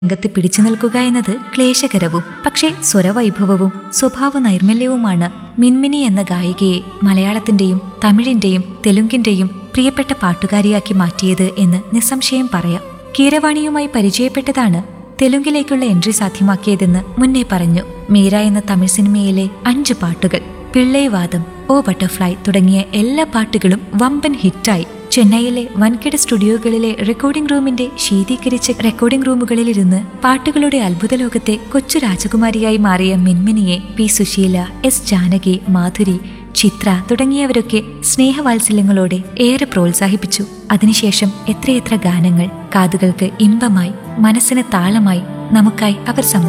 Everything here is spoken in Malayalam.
രംഗത്ത് പിടിച്ചു നിൽക്കുക എന്നത് ക്ലേശകരവും പക്ഷേ സ്വരവൈഭവവും സ്വഭാവ നൈർമല്യവുമാണ് മിൻമിനി എന്ന ഗായികയെ മലയാളത്തിന്റെയും തമിഴിന്റെയും തെലുങ്കിന്റെയും പ്രിയപ്പെട്ട പാട്ടുകാരിയാക്കി മാറ്റിയത് എന്ന് നിസ്സംശയം പറയാം കീരവാണിയുമായി പരിചയപ്പെട്ടതാണ് തെലുങ്കിലേക്കുള്ള എൻട്രി സാധ്യമാക്കിയതെന്ന് മുന്നേ പറഞ്ഞു മീര എന്ന തമിഴ് സിനിമയിലെ അഞ്ച് പാട്ടുകൾ പിള്ളേവാദം ഓ ബട്ടർഫ്ലൈ തുടങ്ങിയ എല്ലാ പാട്ടുകളും വമ്പൻ ഹിറ്റായി ചെന്നൈയിലെ വൻകിട സ്റ്റുഡിയോകളിലെ റെക്കോർഡിംഗ് റൂമിന്റെ ശീതീകരിച്ച റെക്കോർഡിംഗ് റൂമുകളിലിരുന്ന് പാട്ടുകളുടെ അത്ഭുത ലോകത്തെ കൊച്ചു രാജകുമാരിയായി മാറിയ മിൻമിനിയെ പി സുശീല എസ് ജാനകി മാധുരി ചിത്ര തുടങ്ങിയവരൊക്കെ സ്നേഹവാത്സല്യങ്ങളോടെ ഏറെ പ്രോത്സാഹിപ്പിച്ചു അതിനുശേഷം എത്രയെത്ര ഗാനങ്ങൾ കാതുകൾക്ക് ഇമ്പമായി മനസ്സിന് താളമായി നമുക്കായി അവർ സമ്മാനിച്ചു